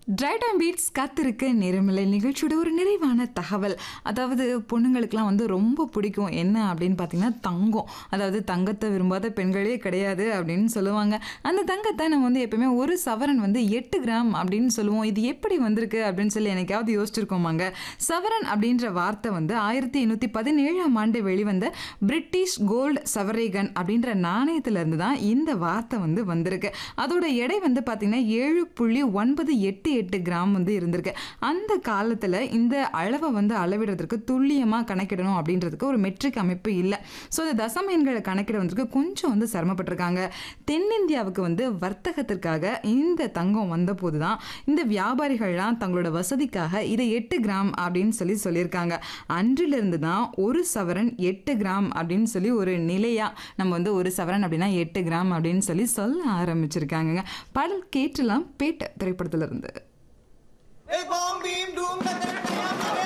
dried and beads காத்திருக்க நேரமில்லை நிகழ்ச்சியோட ஒரு நிறைவான தகவல் அதாவது பொண்ணுங்களுக்குலாம் வந்து ரொம்ப பிடிக்கும் என்ன அப்படின்னு பார்த்தீங்கன்னா தங்கம் அதாவது தங்கத்தை விரும்பாத பெண்களே கிடையாது அப்படின்னு சொல்லுவாங்க அந்த தங்கத்தை நம்ம வந்து எப்பயுமே ஒரு சவரன் வந்து எட்டு கிராம் அப்படின்னு சொல்லுவோம் இது எப்படி வந்திருக்கு அப்படின்னு சொல்லி எனக்காவது யோசிச்சிருக்கோமாங்க சவரன் அப்படின்ற வார்த்தை வந்து ஆயிரத்தி எண்ணூற்றி பதினேழாம் ஆண்டு வெளிவந்த பிரிட்டிஷ் கோல்டு சவரேகன் அப்படின்ற நாணயத்திலிருந்து தான் இந்த வார்த்தை வந்து வந்திருக்கு அதோட எடை வந்து பார்த்தீங்கன்னா ஏழு புள்ளி ஒன்பது எட்டு எட்டு கிராம் வந்து இருந்திருக்கு அந்த காலத்தில் இந்த அளவை வந்து அளவிடுறதுக்கு துல்லியமாக கணக்கிடணும் அப்படின்றதுக்கு ஒரு மெட்ரிக் அமைப்பு இல்லை ஸோ இந்த தசம எண்களை கணக்கிடுறதுக்கு கொஞ்சம் வந்து சிரமப்பட்டிருக்காங்க தென்னிந்தியாவுக்கு வந்து வர்த்தகத்திற்காக இந்த தங்கம் வந்தபோது தான் இந்த வியாபாரிகள்லாம் தங்களோட வசதிக்காக இதை எட்டு கிராம் அப்படின்னு சொல்லி சொல்லியிருக்காங்க அன்றிலிருந்து தான் ஒரு சவரன் எட்டு கிராம் அப்படின்னு சொல்லி ஒரு நிலையாக நம்ம வந்து ஒரு சவரன் அப்படின்னா எட்டு கிராம் அப்படின்னு சொல்லி சொல்ல ஆரம்பிச்சிருக்காங்கங்க பாடல் கேட்டுலாம் பேட்ட திரைப்படத்துல இருந்து ए बॉम बीम डूम नजर मारे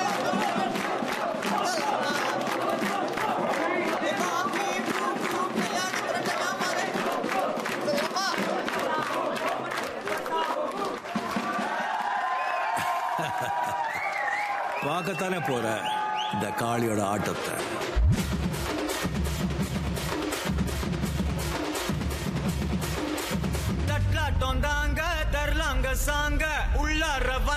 ए बॉम बीम डूम डूम नया नजर मारे सलामा பார்க்கத்தானே போற இந்த காளியோட ஆட்டத்தை தட்லாட்டம் தாங்க தரலாங்க சாங்க உள்ளார